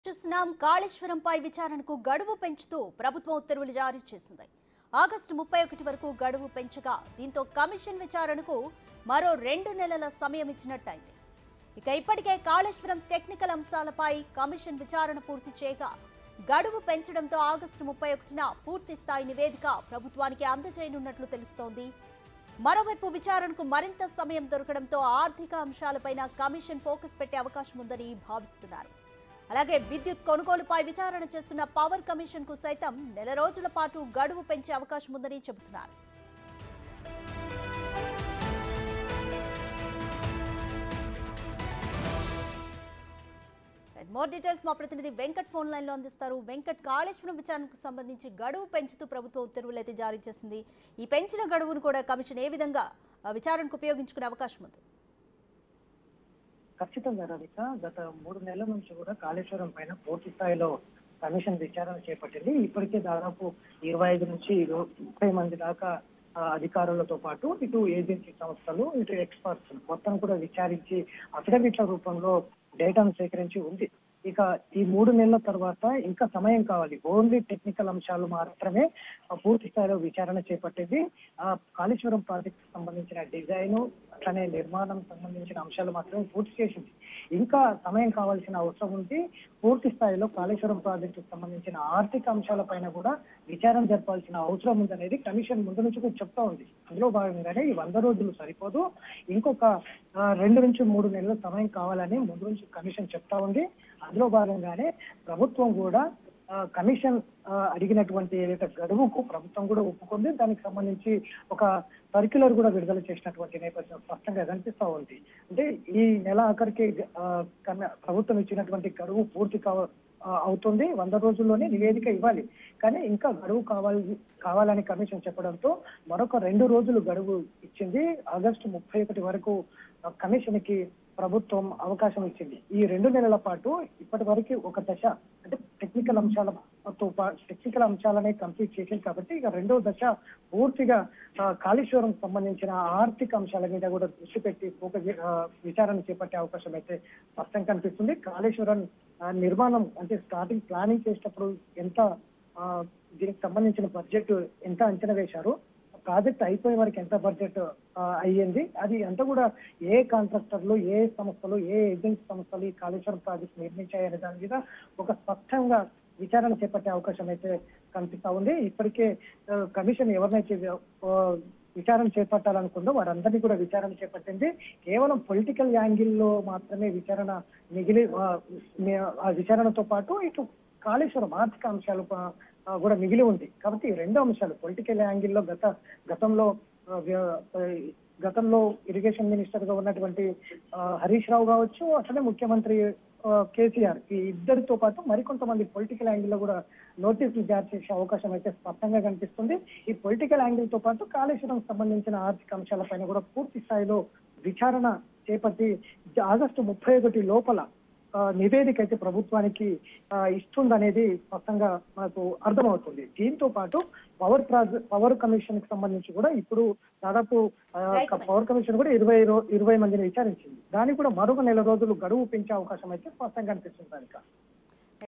చూస్తున్నాం కాళేశ్వరంపై విచారణకు గడువు పెంచుతూ ప్రభుత్వం ఉత్తర్వులు జారీ చేసింది ఆగస్టు ముప్పై ఒకటి వరకు గడువు పెంచగా దీంతో కమిషన్ విచారణకు మరో రెండు నెలల సమయం ఇచ్చినట్టయింది ఇక ఇప్పటికే కాళేశ్వరం టెక్నికల్ అంశాలపై కమిషన్ విచారణ పూర్తి చేయగా గడువు పెంచడంతో ఆగస్టు ముప్పై ఒకటిన పూర్తి స్థాయి నివేదిక ప్రభుత్వానికి అందజేయనున్నట్లు తెలుస్తోంది మరోవైపు విచారణకు మరింత సమయం దొరకడంతో ఆర్థిక అంశాలపైన కమిషన్ ఫోకస్ పెట్టే అవకాశం ఉందని భావిస్తున్నారు అలాగే విద్యుత్ కొనుగోలుపై విచారణ చేస్తున్న పవర్ కమిషన్ కు సైతం నెల రోజుల పాటు గడువు పెంచే అవకాశం ఉందని చెబుతున్నారు మోర్ డీటెయిల్స్ మా ప్రతినిధి వెంకట్ ఫోన్ లైన్ లో అందిస్తారు వెంకట్ కాళేశ్వరం విచారణకు సంబంధించి గడువు పెంచుతూ ప్రభుత్వం ఉత్తర్వులు అయితే జారీ చేసింది ఈ పెంచిన గడువును కూడా కమిషన్ ఏ విధంగా ఆ, విచారణకు ఉపయోగించుకునే అవకాశం ఉంది ఖచ్చితంగా రవిక గత మూడు నెలల నుంచి కూడా కాళేశ్వరం పైన పూర్తి స్థాయిలో కమిషన్ విచారణ చేపట్టింది ఇప్పటికే దాదాపు ఇరవై ఐదు నుంచి ఇరు- ముప్పై మంది దాకా ఆ, అధికారులతో పాటు ఇటు ఏజెన్సీ సంస్థలు ఇటు ఎక్స్పర్ట్స్ మొత్తం కూడా విచారించి అఫిడవిట్ల రూపంలో డేటాను సేకరించి ఉంది ఇక ఈ మూడు నెలల తర్వాత ఇంకా సమయం కావాలి ఓన్లీ టెక్నికల్ అంశాలు మాత్రమే ఆ, పూర్తి స్థాయిలో విచారణ చేపట్టింది ఆ కాళేశ్వరం ప్రాజెక్ట్ సంబంధించిన డిజైన్ అట్లనే నిర్మాణం సంబంధించిన అంశాలు మాత్రమే పూర్తి చేసింది ఇంకా సమయం కావాల్సిన అవసరం ఉంది పూర్తి స్థాయిలో కాళేశ్వరం ప్రాజెక్టుకు సంబంధించిన ఆర్థిక అంశాలపైన కూడా విచారణ జరపాల్సిన అవసరం ఉందనేది కమిషన్ ముందు నుంచి కూడా చెప్తా ఉంది అందులో భాగంగానే ఈ వంద రోజులు సరిపోదు ఇంకొక ఆ, రెండు నుంచి మూడు నెలల సమయం కావాలని ముందు నుంచి కమిషన్ చెప్తా ఉంది అందులో భాగంగానే ప్రభుత్వం కూడా ఆ, కమిషన్ ఆ, అడిగినటువంటి ఏదైతే గడువుకు ప్రభుత్వం కూడా ఒప్పుకుంది దానికి సంబంధించి ఒక సర్క్యులర్ కూడా విడుదల చేసినటువంటి నేపథ్యం స్పష్టంగా కనిపిస్తా ఉంది అంటే ఈ నెల ఆఖరికి ఆ, కన్న- ప్రభుత్వం ఇచ్చినటువంటి గడువు పూర్తి కావ ఆ, అవుతుంది వంద రోజుల్లోనే నివేదిక ఇవ్వాలి కానీ ఇంకా గడువు కావాలి కావాలని కమిషన్ చెప్పడంతో మరొక రెండు రోజులు గడువు ఇచ్చింది ఆగస్టు ముప్పై ఒకటి వరకు ఆ, కమిషన్ కి ప్రభుత్వం అవకాశం ఇచ్చింది ఈ రెండు నెలల పాటు ఇప్పటి వరకు ఒక దశ అంటే టెక్నికల్ అంశాలతో పాటు టెక్నికల్ అంశాలనే కంప్లీట్ చేసింది కాబట్టి ఇక రెండో దశ పూర్తిగా ఆ, కాళేశ్వరం సంబంధించిన ఆర్థిక అంశాల మీద కూడా దృష్టి పెట్టి ఫోకస్ చే- ఆ, విచారణ చేపట్టే అవకాశం అయితే స్పష్టంగా కనిపిస్తుంది కాళేశ్వరం ఆ, నిర్మాణం అంటే స్టార్టింగ్ ప్లానింగ్ చేసేటప్పుడు ఎంత ఆ, దీనికి సంబంధించిన బడ్జెట్ ఎంత అంచనా వేశారు ప్రాజెక్ట్ అయిపోయే వరకు ఎంత బడ్జెట్ ఆ, అయ్యింది అది అంతా కూడా ఏ కాంట్రాక్టర్లు ఏ సంస్థలు ఏ ఏజెన్సీ సంస్థలు ఈ కాళేశ్వరం ప్రాజెక్ట్ నిర్మించాయనే దాని మీద ఒక స్పష్టంగా విచారణ చేపట్టే అవకాశం అయితే కనిపిస్తా ఉంది ఇప్పటికే ఆ, కమిషన్ ఎవరినైతే ఆ, విచారణ చేపట్టాలనుకుందో వారందరినీ కూడా విచారణ చేపట్టింది కేవలం పొలిటికల్ యాంగిల్లో మాత్రమే విచారణ మిగిలి ఆ, మి- ఆ విచారణతో పాటు ఇటు కాళేశ్వరం ఆర్థిక అంశాలు ప- ఆ, కూడా మిగిలి ఉంది కాబట్టి ఈ రెండు అంశాలు పొలిటికల్ యాంగిల్లో గత గతంలో ఆ, వ్య- ఆ, గతంలో ఇరిగేషన్ మినిస్టర్ గా ఉన్నటువంటి ఆ, హరీష్ రావు కావచ్చు అట్లనే ముఖ్యమంత్రి ఆ, కేసీఆర్ ఈ ఇద్దరితో పాటు మరికొంతమంది పొలిటికల్ యాంగిల్ లో కూడా నోటీసులు జారీ చేసే అవకాశం అయితే స్పష్టంగా కనిపిస్తుంది ఈ పొలిటికల్ యాంగిల్ తో పాటు కాళేశ్వరం సంబంధించిన ఆర్థిక అంశాలపైన కూడా పూర్తి స్థాయిలో విచారణ చేపట్టి ఆగస్టు ముప్పై ఒకటి లోపల ఆ, నివేదిక అయితే ప్రభుత్వానికి ఆ, ఇస్తుందనేది స్పష్టంగా మనకు అర్థమవుతుంది దీంతో పాటు పవర్ ప్రాజెక్ట్ పవర్ కమిషన్ కి సంబంధించి కూడా ఇప్పుడు దాదాపు ఆ, Right. పవర్ కమిషన్ కూడా ఇరవై రో- ఇరవై మందిని విచారించింది దానికి కూడా మరొక నెల రోజులు గడువు పెంచే అవకాశం అయితే స్పష్టంగా కనిపిస్తుంది దానికి